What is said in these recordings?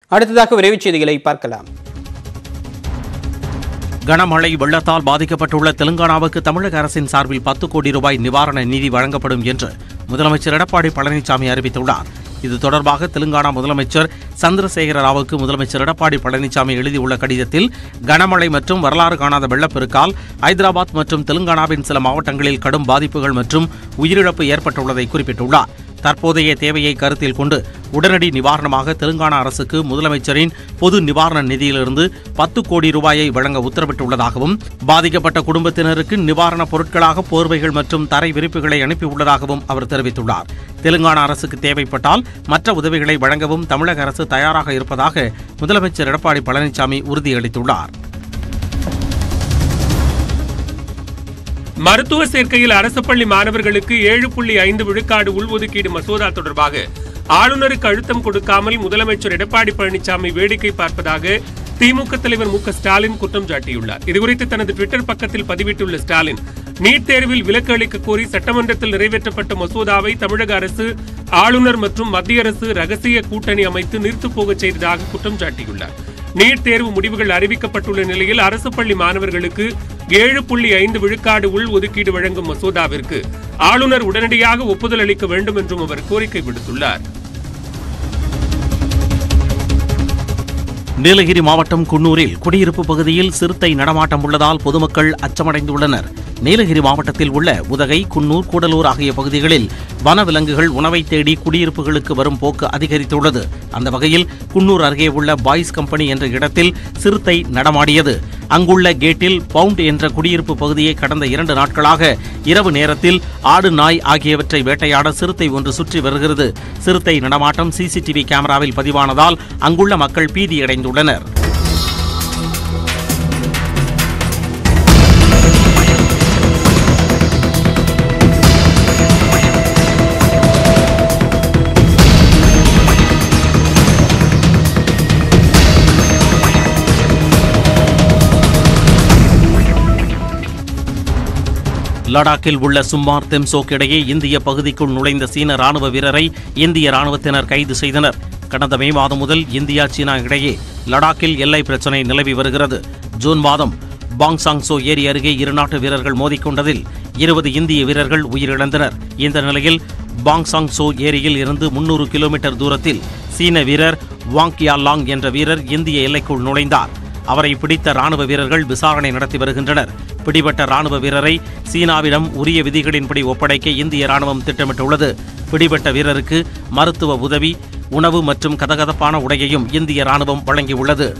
அடுத்ததாக விரைவுச் செய்திகளை பார்க்கலாம் கனமழை வெள்ளத்தால் பாதிக்கப்பட்டுள்ள தெலுங்கானாவுக்கு தமிழக அரசின் சார்பில் பத்து கோடி ரூபாய் நிவாரண நிதி வழங்கப்படும் என்று முதலமைச்சர் எடப்பாடி பழனிசாமி அறிவித்துள்ளார் இது தொடர்பாக தெலுங்கானா முதலமைச்சர் சந்திரசேகர ராவுக்கு முதலமைச்சர் எடப்பாடி பழனிசாமி எழுதியுள்ள கடிதத்தில் கனமழை மற்றும் வரலாறு காணாத வெள்ளப்பெருக்கால் ஐதராபாத் மற்றும் தெலுங்கானாவின் சில மாவட்டங்களில் கடும் பாதிப்புகள் மற்றும் உயிரிழப்பு ஏற்பட்டுள்ளதை குறிப்பிட்டுள்ளார் தற்போதைய தேவையை கருத்தில் கொண்டு உடனடி நிவாரணமாக தெலுங்கானா அரசுக்கு முதலமைச்சரின் பொது நிவாரண நிதியிலிருந்து பத்து கோடி ரூபாயை வழங்க உத்தரவிட்டுள்ளதாகவும் பாதிக்கப்பட்ட குடும்பத்தினருக்கு நிவாரணப் பொருட்களாக போர்வைகள் மற்றும் தரை விரிப்புகளை அனுப்பியுள்ளதாகவும் அவர் தெரிவித்துள்ளார் தெலுங்கானா அரசுக்கு தேவைப்பட்டால் மற்ற உதவிகளை வழங்கவும் தமிழக அரசு தயாராக இருப்பதாக முதலமைச்சர் எடப்பாடி பழனிசாமி உறுதியளித்துள்ளார் மருத்துவ சேர்க்கையில் அரசு பள்ளி மாணவர்களுக்கு ஏழு புள்ளி ஐந்து விழுக்காடு உள்ஒதுக்கீடு மசோதா தொடர்பாக ஆளுநருக்கு அழுத்தம் கொடுக்காமல் முதலமைச்சர் எடப்பாடி பழனிசாமி வேடிக்கை பார்ப்பதாக திமுக தலைவர் மு க ஸ்டாலின் குற்றம் சாட்டியுள்ளார் இதுகுறித்து தனது ட்விட்டர் பக்கத்தில் பதிவிட்டுள்ள ஸ்டாலின் நீட் தேர்வில் விலக்கு அளிக்க கோரி சட்டமன்றத்தில் நிறைவேற்றப்பட்ட மசோதாவை தமிழக அரசு ஆளுநர் மற்றும் மத்திய அரசு ரகசிய கூட்டணி அமைத்து நிறுத்துப் போகச் செய்ததாக குற்றம் சாட்டியுள்ளார் நீட் தேர்வு முடிவுகள் அறிவிக்கப்பட்டுள்ள நிலையில் அரசு பள்ளி மாணவர்களுக்கு ஏழு புள்ளி ஐந்து விழுக்காடு உள் ஒதுக்கீடு வழங்கும் மசோதாவிற்கு ஆளுநர் உடனடியாக ஒப்புதல் அளிக்க வேண்டும் என்றும் அவர் கோரிக்கை விடுத்துள்ளார் நீலகிரி மாவட்டம் குன்னூரில் குடியிருப்பு பகுதியில் சிறுத்தை நடமாட்டம் உள்ளதால் பொதுமக்கள் அச்சமடைந்துள்ளனர் நீலகிரி மாவட்டத்தில் உள்ள உதகை குன்னூர் கூடலூர் ஆகிய பகுதிகளில் வனவிலங்குகள் உணவை தேடி குடியிருப்புகளுக்கு வரும் போக்கு அதிகரித்துள்ளது அந்த வகையில் குன்னூர் அருகே உள்ள பாய்ஸ் கம்பெனி என்ற இடத்தில் சிறுத்தை நடமாடியது அங்குள்ள கேட்டில் பவுண்ட் என்ற குடியிருப்பு பகுதியை கடந்த இரண்டு நாட்களாக இரவு நேரத்தில் ஆடு நாய் ஆகியவற்றை வேட்டையாட சிறுத்தை ஒன்று சுற்றி வருகிறது சிறுத்தை நடமாட்டம் சிசிடிவி கேமராவில் பதிவானதால் அங்குள்ள மக்கள் பீதியடைந்துள்ளனர் லடாக்கில் உள்ள சும்மார் தெம்சோக் இடையே இந்திய பகுதிக்குள் நுழைந்த சீன ராணுவ வீரரை இந்திய ராணுவத்தினர் கைது செய்தனர் கடந்த மே மாதம் முதல் இந்தியா சீனா இடையே லடாக்கில் எல்லை பிரச்சினை நிலவி வருகிறது ஜூன் மாதம் பாங்சாங்சோ ஏரி அருகே இருநாட்டு வீரர்கள் மோதிக்கொண்டதில் இருபது இந்திய வீரர்கள் உயிரிழந்தனர் இந்த நிலையில் பாங்சாங்சோ ஏரியில் இருந்து முன்னூறு கிலோமீட்டர் தூரத்தில் சீன வீரர் வாங் யாலாங் என்ற வீரர் இந்திய எல்லைக்குள் நுழைந்தார் அவரை பிடித்த ராணுவ வீரர்கள் விசாரணை நடத்தி வருகின்றனர் பிடிபட்ட ராணுவ வீரரை சீனாவிடம் உரிய விதிகளின்படி ஒப்படைக்க இந்திய ராணுவம் திட்டமிட்டுள்ளது பிடிபட்ட வீரருக்கு மருத்துவ உதவி உணவு மற்றும் கதகதப்பான உடையையும் இந்திய ராணுவம் வழங்கியுள்ளது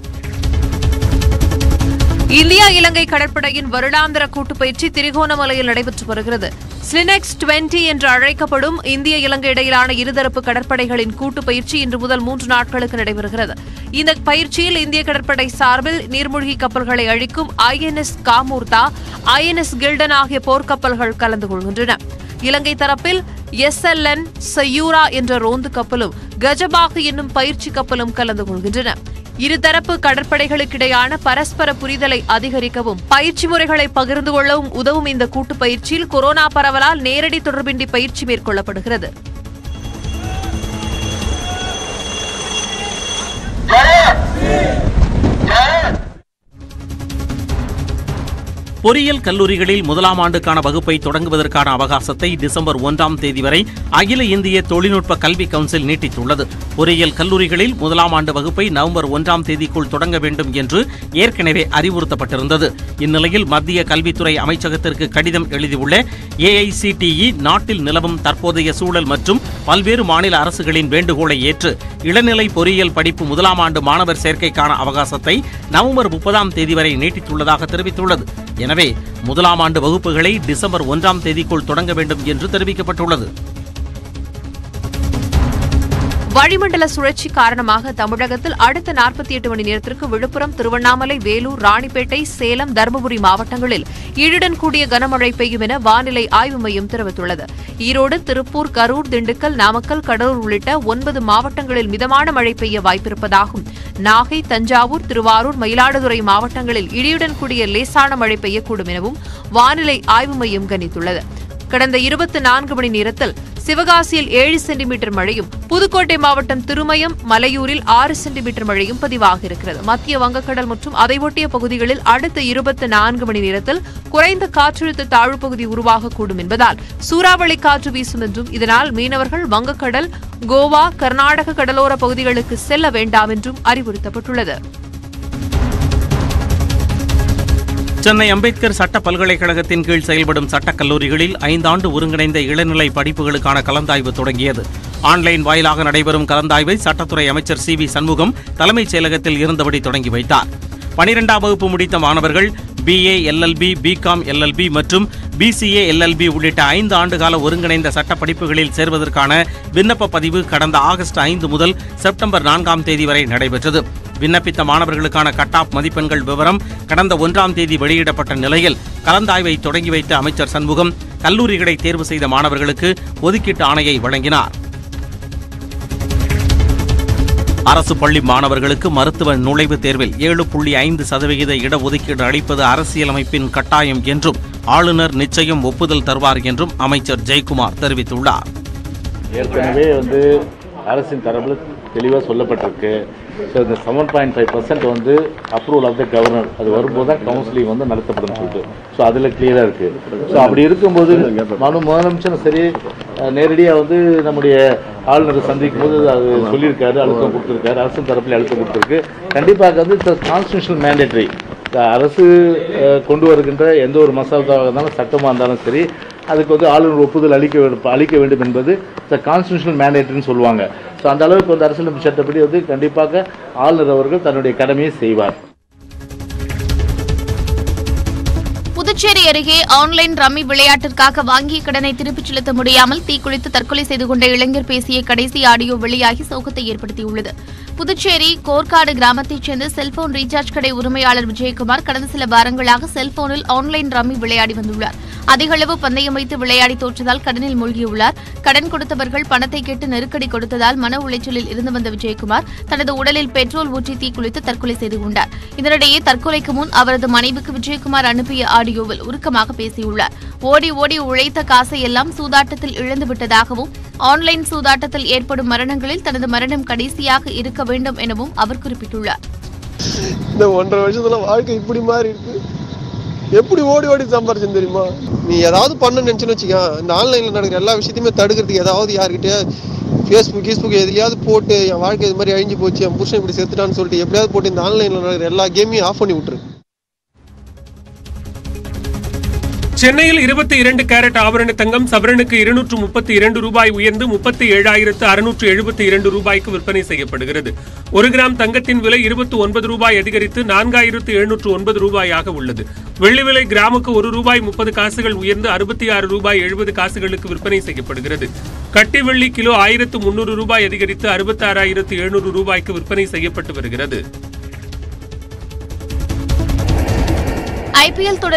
இந்தியா இலங்கை கடற்படையின் வருடாந்திர கூட்டுப் பயிற்சி திரிகோணமலையில் நடைபெற்று வருகிறது ஸ்லினெக்ஸ் டுவெண்டி என்று அழைக்கப்படும் இந்திய இலங்கை இடையிலான இருதரப்பு கடற்படைகளின் கூட்டுப் பயிற்சி இன்று முதல் மூன்று நாட்களுக்கு நடைபெறுகிறது இந்த பயிற்சியில் இந்திய கடற்படை சார்பில் நீர்மூழ்கி கப்பல்களை அழிக்கும் ஐஎன்எஸ் காமூர்தா ஐஎன்எஸ் கில்டன் ஆகிய போர்க்கப்பல்கள் கலந்து கொள்கின்றன இலங்கை தரப்பில் எஸ்எல்என் சயூரா என்ற ரோந்து கப்பலும் கஜபாகு என்னும் பயிற்சி கப்பலும் கலந்து கொள்கின்றன இருதரப்பு கடற்படைகளுக்கிடையான பரஸ்பர புரிதலை அதிகரிக்கவும் பயிற்சி முறைகளை பகிர்ந்து கொள்ளவும் உதவும் இந்த கூட்டுப் பயிற்சியில் கொரோனா பரவலால் நேரடி தொடர்பின்றி பயிற்சி மேற்கொள்ளப்படுகிறது பொறியியல் கல்லூரிகளில் முதலாம் ஆண்டுக்கான வகுப்பை தொடங்குவதற்கான அவகாசத்தை டிசம்பர் ஒன்றாம் தேதி வரை அகில இந்திய தொழில்நுட்ப கல்வி கவுன்சில் நீட்டித்துள்ளது பொறியியல் கல்லூரிகளில் முதலாம் ஆண்டு வகுப்பை நவம்பர் ஒன்றாம் தேதிக்குள் தொடங்க வேண்டும் என்று ஏற்கனவே அறிவுறுத்தப்பட்டிருந்தது இந்நிலையில் மத்திய கல்வித்துறை அமைச்சகத்திற்கு கடிதம் எழுதியுள்ள ஏஐசிடிஇ நாட்டில் நிலவும் தற்போதைய சூழல் மற்றும் பல்வேறு மாநில அரசுகளின் வேண்டுகோளை ஏற்று இளநிலை பொறியியல் படிப்பு முதலாம் ஆண்டு மாணவர் சேர்க்கைக்கான அவகாசத்தை நவம்பர் முப்பதாம் தேதி வரை நீட்டித்துள்ளதாக தெரிவித்துள்ளது எனவே முதலாம் ஆண்டு வகுப்புகளை டிசம்பர் ஒன்றாம் தேதிக்குள் தொடங்க வேண்டும் என்று தெரிவிக்கப்பட்டுள்ளது வளிமண்டல சுழற்சி காரணமாக தமிழகத்தில் அடுத்த நாற்பத்தி எட்டு மணி நேரத்திற்கு விழுப்புரம் திருவண்ணாமலை வேலூர் ராணிப்பேட்டை சேலம் தருமபுரி மாவட்டங்களில் இடியுடன் கூடிய கனமழை பெய்யும் என வானிலை ஆய்வு மையம் தெரிவித்துள்ளது ஈரோடு திருப்பூர் கரூர் திண்டுக்கல் நாமக்கல் கடலூர் உள்ளிட்ட ஒன்பது மாவட்டங்களில் மிதமான மழை பெய்ய வாய்ப்பிருப்பதாகும் நாகை தஞ்சாவூர் திருவாரூர் மயிலாடுதுறை மாவட்டங்களில் இடியுடன் கூடிய லேசான மழை பெய்யக்கூடும் எனவும் வானிலை ஆய்வு மையம் கணித்துள்ளது கடந்த இருபத்தி நான்கு மணி நேரத்தில் சிவகாசியில் ஏழு சென்டிமீட்டர் மழையும் புதுக்கோட்டை மாவட்டம் திருமயம் மலையூரில் ஆறு சென்டிமீட்டர் மழையும் பதிவாகியிருக்கிறது மத்திய வங்கக்கடல் மற்றும் அதை ஒட்டிய பகுதிகளில் அடுத்த இருபத்தி நான்கு மணி நேரத்தில் குறைந்த காற்றழுத்த தாழ்வு பகுதி உருவாகக்கூடும் என்பதால் சூறாவளி காற்று வீசும் என்றும் இதனால் மீனவர்கள் வங்கக்கடல் கோவா கர்நாடக கடலோர பகுதிகளுக்கு செல்ல வேண்டாம் என்றும் அறிவுறுத்தப்பட்டுள்ளது சென்னை அம்பேத்கர் சட்ட பல்கலைக்கழகத்தின் கீழ் செயல்படும் சட்டக் கல்லூரிகளில் ஐந்தாண்டு ஒருங்கிணைந்த இளநிலை படிப்புகளுக்கான கலந்தாய்வு தொடங்கியது ஆன்லைன் வாயிலாக நடைபெறும் கலந்தாய்வை சட்டத்துறை அமைச்சர் சி வி சண்முகம் தலைமைச் செயலகத்தில் இருந்தபடி தொடங்கி வைத்தார் பனிரெண்டாம் வகுப்பு முடித்த மாணவர்கள் பிஏ எல்எல்பி பிகாம் எல்எல்பி மற்றும் பிசிஏ எல்எல்பி உள்ளிட்ட ஐந்து ஆண்டுகால ஒருங்கிணைந்த சட்ட படிப்புகளில் சேர்வதற்கான விண்ணப்ப பதிவு கடந்த ஆகஸ்ட் ஐந்து முதல் செப்டம்பர் நான்காம் தேதி வரை நடைபெற்றது விண்ணப்பித்த மாணவர்களுக்கான கட் ஆஃப் மதிப்பெண்கள் விவரம் கடந்த ஒன்றாம் தேதி வெளியிடப்பட்ட நிலையில் கலந்தாய்வை தொடங்கி வைத்த அமைச்சர் சண்முகம் கல்லூரிகளை தேர்வு செய்த மாணவர்களுக்கு ஒதுக்கீட்டு ஆணையை வழங்கினார் அரசு பள்ளி மாணவர்களுக்கு மருத்துவ நுழைவுத் தேர்வில் ஏழு புள்ளி ஐந்து சதவிகித இடஒதுக்கீடு அளிப்பது அரசியலமைப்பின் கட்டாயம் என்றும் ஆளுநர் நிச்சயம் ஒப்புதல் தருவார் என்றும் அமைச்சர் ஜெயக்குமார் தெரிவித்துள்ளார் ஏற்கனவே வந்து அரசின் தரப்பில் தெளிவாக சொல்லப்பட்டிருக்கு ஸோ இந்த செவன் பாயிண்ட் ஃபைவ் பர்சன்ட் வந்து அப்ரூவல் ஆஃப் த கவர்னர் அது வரும்போது தான் கவுன்சிலிங் வந்து நடத்தப்படும் சொல்லிட்டு ஸோ அதில் கிளியராக இருக்குது ஸோ அப்படி இருக்கும்போது மனு முதலமைச்சரும் சரி நேரடியாக வந்து நம்முடைய ஆளுநரை சந்திக்கும் போது அது சொல்லியிருக்காரு அழுத்தம் கொடுத்துருக்காரு அரசின் தரப்பில் அழுத்தம் கொடுத்துருக்கு கண்டிப்பாக வந்து கான்ஸ்டியூஷனல் மேண்டேட்டரி அரசு அஹ், கொண்டு வருகின்ற எந்த ஒரு மசோதாவாக இருந்தாலும் சட்டமாக இருந்தாலும் சரி அதுக்கு வந்து ஆளுநர் ஒப்புதல் அளிக்க வேண்டும் அளிக்க வேண்டும் என்பது த கான்ஸ்டியூஷனல் மேண்டேட்னு சொல்லுவாங்க ஸோ அந்த அளவுக்கு வந்து அரசியலமைப்பு சட்டப்படி வந்து கண்டிப்பாக ஆளுநர் அவர்கள் தன்னுடைய கடமையை செய்வார் புதுச்சேரி அருகே ஆன்லைன் ரம்மி விளையாட்டிற்காக வாங்கிய கடனை திருப்பிச் செலுத்த முடியாமல் தீக்குளித்து தற்கொலை செய்து கொண்ட இளைஞர் பேசிய கடைசி ஆடியோ வெளியாகி சோகத்தை ஏற்படுத்தியுள்ளது புதுச்சேரி கோர்க்காடு கிராமத்தைச் சேர்ந்த செல்போன் ரீசார்ஜ் கடை உரிமையாளர் விஜயகுமார் கடந்த சில வாரங்களாக செல்போனில் ஆன்லைன் ரம்மி விளையாடி வந்துள்ளார் அதிக அளவு பந்தயம் வைத்து விளையாடி தோற்றதால் கடனில் மூழ்கியுள்ளார் கடன் கொடுத்தவர்கள் பணத்தை கேட்டு நெருக்கடி கொடுத்ததால் மன உளைச்சலில் இருந்து வந்த விஜயகுமார் தனது உடலில் பெட்ரோல் ஊற்றி தீக்குளித்து தற்கொலை செய்து கொண்டார் இதனிடையே தற்கொலைக்கு முன் அவரது மனைவிக்கு விஜயகுமார் அனுப்பிய ஆடியோவில் உருக்கமாக பேசியுள்ளார் ஓடி ஓடி உழைத்த காசை எல்லாம் சூதாட்டத்தில் இழந்து விட்டதாகவும் ஆன்லைன் சூதாட்டத்தில் ஏற்படும் மரணங்களில் தனது மரணம் கடைசியாக இருக்க வேண்டும் எனவும் அவர் குறிப்பிட்டுள்ளார் இந்த ஒன்றரை வருஷத்துல வாழ்க்கை இப்படி மாறி இருக்கு எப்படி ஓடி ஓடி சம்பாரிச்சேன் தெரியுமா நீ ஏதாவது பண்ண நினைச்சுன்னு வச்சுக்க இந்த ஆன்லைன்ல நடக்கிற எல்லா விஷயத்தையுமே தடுக்கிறதுக்கு ஏதாவது யார்கிட்ட ஃபேஸ்புக் கீஸ்புக் எதுலையாவது போட்டு என் வாழ்க்கை இது மாதிரி அழிஞ்சு போச்சு என் புருஷன் இப்படி செத்துட்டான்னு சொல்லிட்டு எப்படியாவது போட்டு இந்த ஆன்லைன்ல நடக்கிற எல்லா கேமையும் ஆஃப் பண்ணி விட்டுரு சென்னையில் இருபத்தி இரண்டு கேரட் ஆபரண தங்கம் சவரனுக்கு இருநூற்று முப்பத்தி இரண்டு ரூபாய் உயர்ந்து முப்பத்தி ஏழாயிரத்து அறுநூற்று எழுபத்தி இரண்டு ரூபாய்க்கு விற்பனை செய்யப்படுகிறது ஒரு கிராம் தங்கத்தின் விலை இருபத்தி ஒன்பது ரூபாய் அதிகரித்து நான்காயிரத்து எழுநூற்று ஒன்பது ரூபாயாக உள்ளது வெள்ளி விலை கிராமுக்கு ஒரு ரூபாய் முப்பது காசுகள் உயர்ந்து அறுபத்தி ஆறு ரூபாய் எழுபது காசுகளுக்கு விற்பனை செய்யப்படுகிறது கட்டி வெள்ளி கிலோ ஆயிரத்து முன்னூறு ரூபாய் அதிகரித்து அறுபத்தி ஆறாயிரத்து எழுநூறு ரூபாய்க்கு விற்பனை செய்யப்பட்டு வருகிறது ஐபிஎல் தொடர்